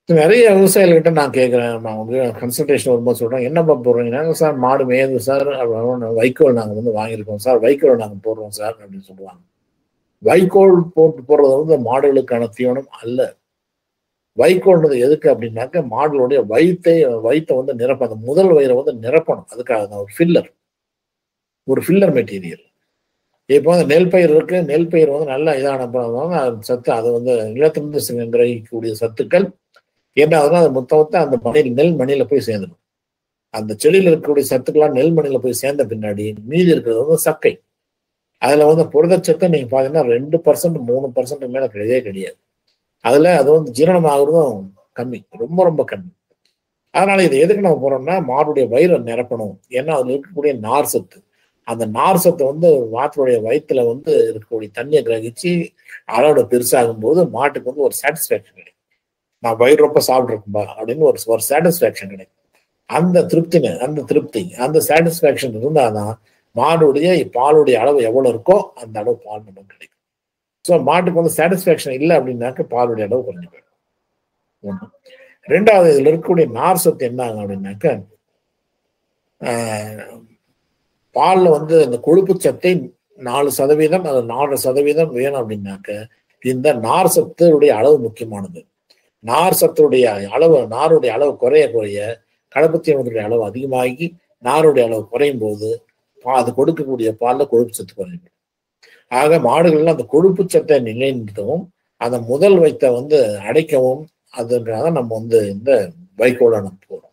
நிறைய விவசாயிகள்கிட்ட நான் கேட்குறேன் நான் வந்து கன்சல்டேஷன் வரும்போது சொல்கிறேன் என்னப்பா போடுறீங்கன்னா சார் மாடு மேயுது சார் அப்புறம் வைக்கோல் நாங்கள் வந்து வாங்கியிருக்கோம் சார் வைக்கோல் நாங்கள் போடுறோம் சார் அப்படின்னு சொல்லுவாங்க வைக்கோல் போட்டு போடுறது வந்து மாடுகளுக்கான தீவனம் அல்ல வைக்கோல்ன்றது எதுக்கு அப்படின்னாக்க மாடுகளுடைய வயிற்றை வயிற்றை வந்து நிரப்ப அந்த முதல் வயிறை வந்து நிரப்பணும் அதுக்காக தான் ஒரு ஃபில்லர் ஒரு ஃபில்லர் மெட்டீரியல் இப்போ வந்து நெல் பயிர் இருக்கு நெல் பயிர் வந்து நல்லா இதான அப்புறம் அது சத்து அது வந்து நிலத்திலிருந்து கிரகிக்கக்கூடிய சத்துக்கள் என்ன ஆகுதுன்னா அது மொத்த மொத்தம் அந்த மணியில் நெல் மணியில போய் சேர்ந்துடும் அந்த செடியில் இருக்கக்கூடிய சத்துக்கெல்லாம் நெல் மணியில போய் சேர்ந்த பின்னாடி மீதி இருக்கிறது வந்து சக்கை அதுல வந்து புரதச்சத்தை நீங்க பாத்தீங்கன்னா ரெண்டு பர்சன்ட் மூணு பர்சன்ட் மேல கிடையவே கிடையாது அதுல அது வந்து ஜீரணம் ஆகுறதும் கம்மி ரொம்ப ரொம்ப கம்மி அதனால இது எதுக்கு நம்ம போறோம்னா மாடுடைய வயிறை நிரப்பணும் ஏன்னா அதுல இருக்கக்கூடிய நார் சத்து அந்த நார் சத்தை வந்து மாட்டுடைய வயிற்றுல வந்து இருக்கக்கூடிய தண்ணியை கிரகிச்சு அளவோட பெருசாகும் போது மாட்டுக்கு வந்து ஒரு சாட்டிஸ்ஃபேக்ஷன் கிடைக்கும் நான் வயிறு ரொம்ப சாப்பிட்ருக்கும்பா அப்படின்னு ஒரு ஒரு சாட்டிஸ்ஃபேக்ஷன் கிடைக்கும் அந்த திருப்திங்க அந்த திருப்தி அந்த சாட்டிஸ்ஃபேக்ஷன் இருந்தாதான் மாடுடைய பாலுடைய அளவு எவ்வளவு இருக்கோ அந்த அளவு பால் நமக்கு கிடைக்கும் ஸோ மாட்டுக்கு வந்து சாட்டிஸ்ஃபேக்ஷன் இல்லை அப்படின்னாக்க பாலுடைய அளவு குறைஞ்சு போயிடும் ஒன்று ரெண்டாவது இதுல இருக்கக்கூடிய நார் சத்து என்ன ஆகும் அப்படின்னாக்க பாலில் வந்து அந்த கொழுப்பு சத்தை நாலு சதவீதம் அது நாலு சதவீதம் வேணும் அப்படின்னாக்க இந்த நார் சத்துடைய அளவு முக்கியமானது நார் சத்துடைய அளவு நாருடைய அளவு குறைய குறைய கடப்பத்தியனுடைய அளவு அதிகமாகி நாருடைய அளவு குறையும் போது அது கொடுக்கக்கூடிய பாலில் கொழுப்பு சத்து குறையும் ஆக மாடுகள்ல அந்த கொழுப்பு சத்தை நிலைநிறுத்தவும் அந்த முதல் வைத்த வந்து அடைக்கவும் அதுக்காக நம்ம வந்து இந்த வைக்கோலை நம்ம போகிறோம்